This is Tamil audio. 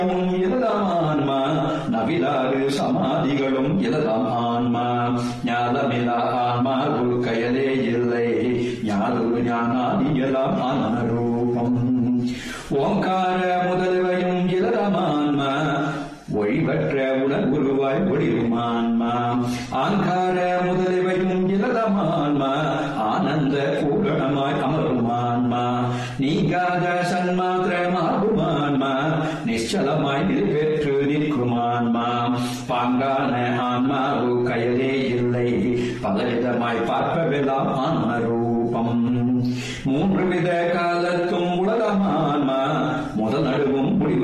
இலதாம் ஆன்மா நவிலாறு சமாதிகளும் இலதாம் ஆன்மா ஞானமிலா ஆன்மா ஒரு கயலே இல்லை ஞானொரு ஞானாதியலாம் ஆன்மரூபம் ஓங்கார முதல்வையும் இலதாம் ஆன்மா ஒழிவற்ற உடல் உருவாய் ஒளிரும் ஆன்மா ஆங்கார முதலிவையும் இலதம் ஆன்மா ஆனந்த பூரணமாய் அமரும் ஆன்மா நீங்காத சன்மாத்திரமாகும் ஆன்மா நிச்சலமாய் நிறைவேற்று நிற்கும் ஆன்மா பாங்கான ஆன்மாவு கயலே இல்லை பலவிதமாய் பார்ப்பவெல்லாம் ஆன்ம ரூபம் மூன்று வித காலத்தும் உலகம் ஆன்மா முதல் நடுவும்